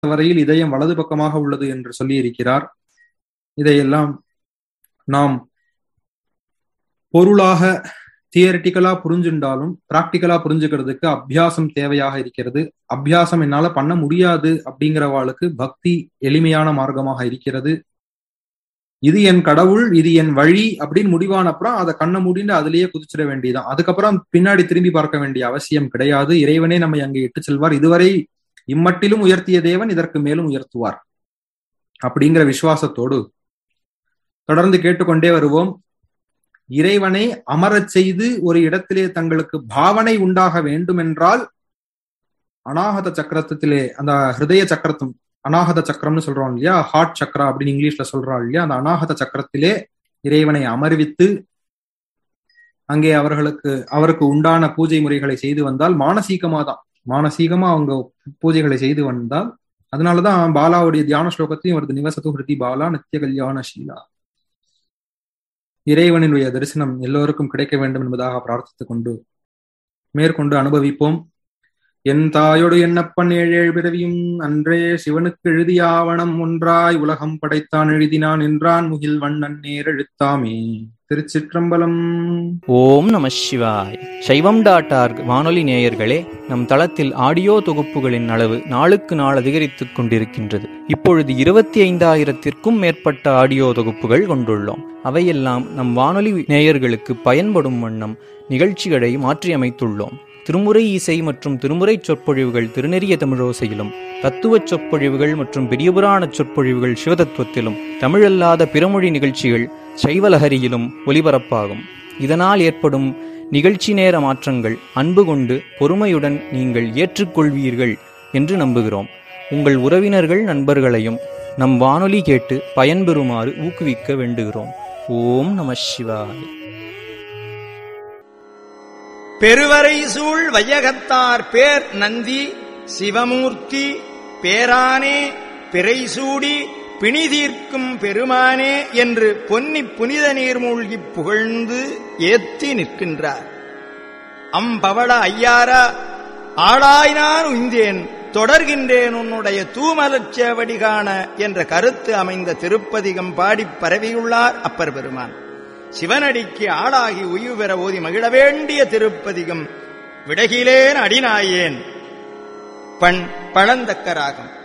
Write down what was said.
வரையில் இதயம் வலது பக்கமாக உள்ளது என்று சொல்லி இருக்கிறார் இதையெல்லாம் நாம் பொருளாக தியரிட்டிக்கலா புரிஞ்சுண்டாலும் பிராக்டிக்கலா புரிஞ்சுக்கிறதுக்கு அபியாசம் தேவையாக இருக்கிறது அபியாசம் என்னால பண்ண முடியாது அப்படிங்கிறவாளுக்கு பக்தி எளிமையான மார்க்கமாக இருக்கிறது இது என் கடவுள் இது என் வழி அப்படின்னு முடிவான அப்புறம் அதை கண்ணை மூடிட்டு அதுலயே குதிச்சிட வேண்டியதான் அதுக்கப்புறம் பின்னாடி திரும்பி பார்க்க வேண்டிய அவசியம் கிடையாது இறைவனே நம்மை அங்கே இட்டு செல்வார் இதுவரை இம்மட்டிலும் உயர்த்திய தேவன் இதற்கு மேலும் உயர்த்துவார் அப்படிங்கிற விசுவாசத்தோடு தொடர்ந்து கேட்டுக்கொண்டே வருவோம் இறைவனை அமரச் செய்து ஒரு இடத்திலே தங்களுக்கு பாவனை உண்டாக வேண்டும் என்றால் அநாகத சக்கரத்திலே அந்த ஹிருதய சக்கரத்தும் அநாகத சக்கரம்னு சொல்றோம் இல்லையா ஹார்ட் சக்கரா அப்படின்னு இங்கிலீஷ்ல சொல்றோம் இல்லையா அந்த அநாகத சக்கரத்திலே இறைவனை அமர்வித்து அங்கே அவர்களுக்கு அவருக்கு உண்டான பூஜை முறைகளை செய்து வந்தால் மானசீகமா தான் மானசீகமா அவங்க பூஜைகளை செய்து வந்தால் அதனாலதான் பாலாவுடைய தியான ஸ்லோகத்தையும் வருது நிவசத்து ஹிருதி பாலா நித்திய கல்யாண ஷீலா இறைவனுடைய தரிசனம் எல்லோருக்கும் கிடைக்க வேண்டும் என்பதாக பிரார்த்தித்துக் கொண்டு மேற்கொண்டு அனுபவிப்போம் என் தாயோடு என்னப்பன் ஏழேழு பிறவியும் அன்றே சிவனுக்கு எழுதிய ஆவணம் ஒன்றாய் உலகம் படைத்தான் எழுதினான் என்றான் முகில் வண்ணன் நேர் எழுத்தாமே திருச்சிற்றம்பலம் ஓம் நம சிவாய் சைவம் டாட் ஆர்க் வானொலி நேயர்களே நம் தளத்தில் ஆடியோ தொகுப்புகளின் அளவு நாளுக்கு நாள் அதிகரித்துக் கொண்டிருக்கின்றது இப்பொழுது இருபத்தி ஐந்தாயிரத்திற்கும் மேற்பட்ட ஆடியோ தொகுப்புகள் கொண்டுள்ளோம் அவையெல்லாம் நம் வானொலி நேயர்களுக்கு பயன்படும் வண்ணம் நிகழ்ச்சிகளை மாற்றியமைத்துள்ளோம் திருமுறை இசை மற்றும் திருமுறை சொற்பொழிவுகள் திருநெறிய தமிழோசையிலும் தத்துவச் சொற்பொழிவுகள் மற்றும் பெரியபுராண சொற்பொழிவுகள் சிவதத்துவத்திலும் தமிழல்லாத பிறமொழி நிகழ்ச்சிகள் சைவலஹரியிலும் ஒலிபரப்பாகும் இதனால் ஏற்படும் நிகழ்ச்சி நேர மாற்றங்கள் அன்பு கொண்டு பொறுமையுடன் நீங்கள் ஏற்றுக்கொள்வீர்கள் என்று நம்புகிறோம் உங்கள் உறவினர்கள் நண்பர்களையும் நம் வானொலி கேட்டு பயன்பெறுமாறு ஊக்குவிக்க வேண்டுகிறோம் ஓம் நம சிவாய் பெருவரை சூழ் வையகத்தார் பேர் நந்தி சிவமூர்த்தி பேரானே பிறைசூடி பிணிதீர்க்கும் பெருமானே என்று பொன்னி புனித நீர் மூழ்கிப் புகழ்ந்து ஏத்தி நிற்கின்றார் அம்பவள ஐயாரா ஆளாய்னான் உய்ந்தேன் தொடர்கின்றேன் உன்னுடைய தூமலச் சேவடி காண என்ற கருத்து அமைந்த திருப்பதிகம் பாடிப் பரவியுள்ளார் அப்பர் பெருமான் சிவனடிக்கு ஆளாகி உய்வு பெற ஓதி மகிழ வேண்டிய திருப்பதிகம் விடகிலேன் அடிநாயேன் பண் பழந்தக்கராகம்